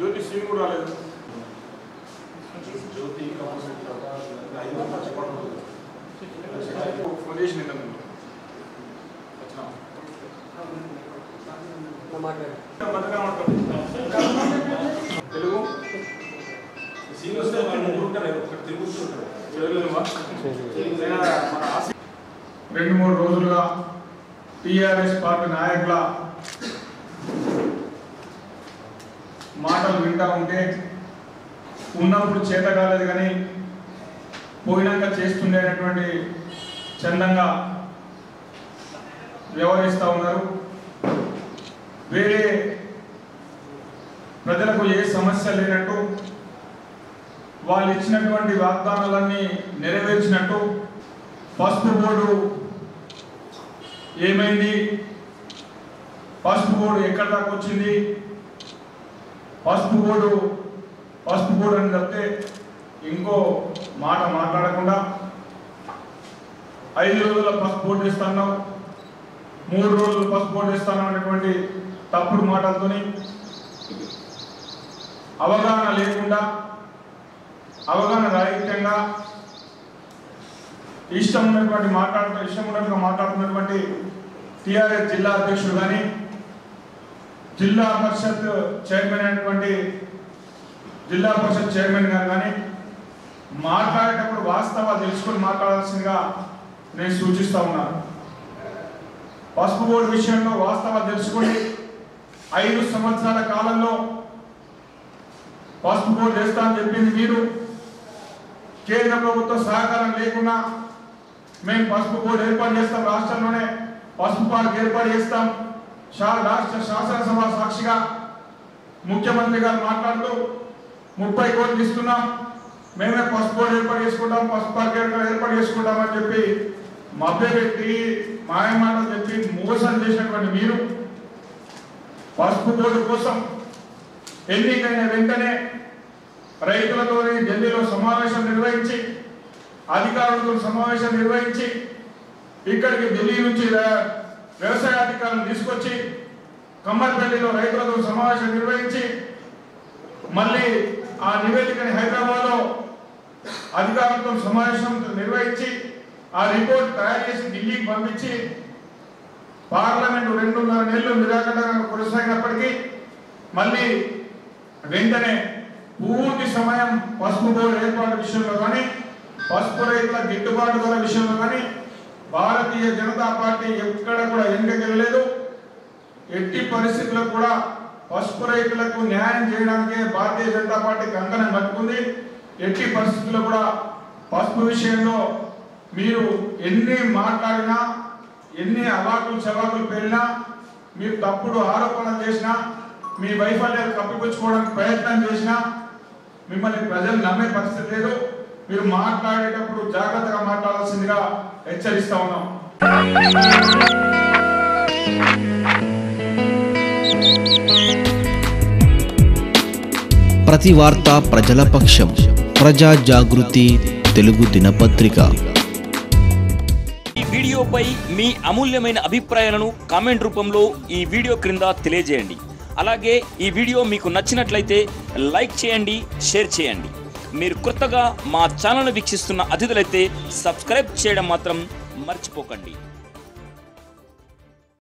జ్యోతి scene కూడా రాలేదు జ్యోతి commercial ఐదు వందల చెప్పండి ఫోన్ చేసి నిన్న వచ్చినా తెలుగు సీన్ వస్తే వాళ్ళు ముగ్గురు ఉంటారు ఒకటి తిరుగుతుంటారు చేయలేమా? అయినా మన ఆశ రెండు మూడు రోజులుగా టీఆర్ఎస్ పార్టీ నాయకుల మాటలు వింటా ఉంటే ఉన్నప్పుడు చేత కాలేదు కానీ పోయినాక చేస్తుండేటటువంటి చందంగా వ్యవహరిస్తూ ఉన్నారు వేరే ప్రజలకు ఏ సమస్య లేనట్టు వాళ్ళు ఇచ్చినటువంటి వాగ్దానాలన్నీ నెరవేర్చినట్టు పసుపు బోర్డు ఏమైంది పసుపు బోర్డు ఎక్కడి దాకా వచ్చింది పసుపు బోర్డు పసుపు బోర్డు అని చెప్తే ఇంకో మాట మాట్లాడకుండా ఐదు రోజుల పసుపు బోర్డు ఇస్తున్నావు మూడు రోజులు పసుపు బోర్డు ఇస్తాను అనేటువంటి తప్పుడు మాటలతోని అవగాహన లేకుండా అవగాహన రాహిత్యంగా ఇష్టం ఉన్నటువంటి మాట్లాడుతూ ఇష్టం ఉన్నట్టుగా మాట్లాడుతున్నటువంటి టిఆర్ఎస్ జిల్లా అధ్యక్షుడు కానీ జిల్లా పరిషత్ చైర్మన్ అయినటువంటి జిల్లా పరిషత్ చైర్మన్ గారు కానీ మాట్లాడేటప్పుడు వాస్తవాలు తెలుసుకొని మాట్లాడాల్సిందిగా నేను సూచిస్తా ఉన్నాను పసుపు బోర్డు విషయంలో వాస్తవాలు తెలుసుకొని ఐదు సంవత్సరాల కాలంలో పసుపు బోర్డు చేస్తా అని చెప్పింది మీరు కేంద్ర ప్రభుత్వ సహకారం లేకుండా మేము పసుపు బోర్డు ఏర్పాటు చేస్తాం రాష్ట్రంలోనే పసుపు పార్క్ ఏర్పాటు చేస్తాం శా- రాష్ట్ర శాసనసభ సాక్షిగా ముఖ్యమంత్రి గారు మాట్లాడుతూ ముప్పై కోట్లు ఇస్తున్నాం మేమే పసుపు బోర్డు ఏర్పాటు చేసుకుంటాం పసుపు పార్క్ ఏర్పాటు ఏర్పాటు చేసుకుంటాం అని చెప్పి మభ్యపెట్టి మాయమాటలు చెప్పి మోసం చేసినటువంటి మీరు పసుపు బోర్డు కోసం ఎన్నికైన వెంటనే రైతులతో ఢిల్లీలో సమావేశం నిర్వహించి అధికారులతో సమావేశం నిర్వహించి ఇక్కడికి ఢిల్లీ నుంచి ర- వ్యవసాయ అధికారులను తీసుకొచ్చి కమ్మర్పల్లిలో రైతులతో సమావేశం నిర్వహించి మళ్ళీ ఆ నివేదికని హైదరాబాద్లో అధికారులతో సమావేశం నిర్వహించి ఆ రిపోర్ట్ తయారు చేసి ఢిల్లీకి పంపించి పార్లమెంటు రెండున్నర నెలలు నిరాకరణగా కొనసాగినప్పటికీ మళ్ళీ వెంటనే పూర్తి సమయం పసుపు బోర్డు ఏర్పాటు విషయంలో కానీ పసుపు రైతుల గిట్టుబాటు ధర విషయంలో కానీ భారతీయ జనతా పార్టీ ఎక్కడ కూడా వెనుకకెళ్ళలేదు ఎట్టి పరిస్థితుల్లో కూడా పసుపు రైతులకు న్యాయం చేయడానికే భారతీయ జనతా పార్టీ కంకణం కట్టుకుంది ఎట్టి పరిస్థితుల్లో కూడా పసుపు విషయంలో మీరు ఎన్ని మాట్లాడినా ఎన్ని అవాకులు చవాకులు పేలినా మీరు తప్పుడు ఆరోపణలు చేసినా మీ వైఫల్యాలు కప్పిపుచ్చుకోవడానికి ప్రయత్నం చేసినా మిమ్మల్ని ప్రజలు నమ్మే పరిస్థితి లేదు మీరు మాట్లాడేటప్పుడు జాగ్రత్తగా మాట్లాడాల్సిందిగా హెచ్చరిస్తా ఉన్నాం ప్రతి వార్త ప్రజల పక్షం ప్రజా జాగృతి తెలుగు దినపత్రిక ఈ వీడియోపై మీ అమూల్యమైన అభిప్రాయాలను కామెంట్ రూపంలో ఈ వీడియో క్రింద తెలియజేయండి అలాగే ఈ వీడియో మీకు నచ్చినట్లయితే లైక్ చేయండి షేర్ చేయండి మీరు కొత్తగా మా ఛానల్ వీక్షిస్తున్న అతిథులైతే సబ్స్క్రైబ్ చేయడం మాత్రం మర్చిపోకండి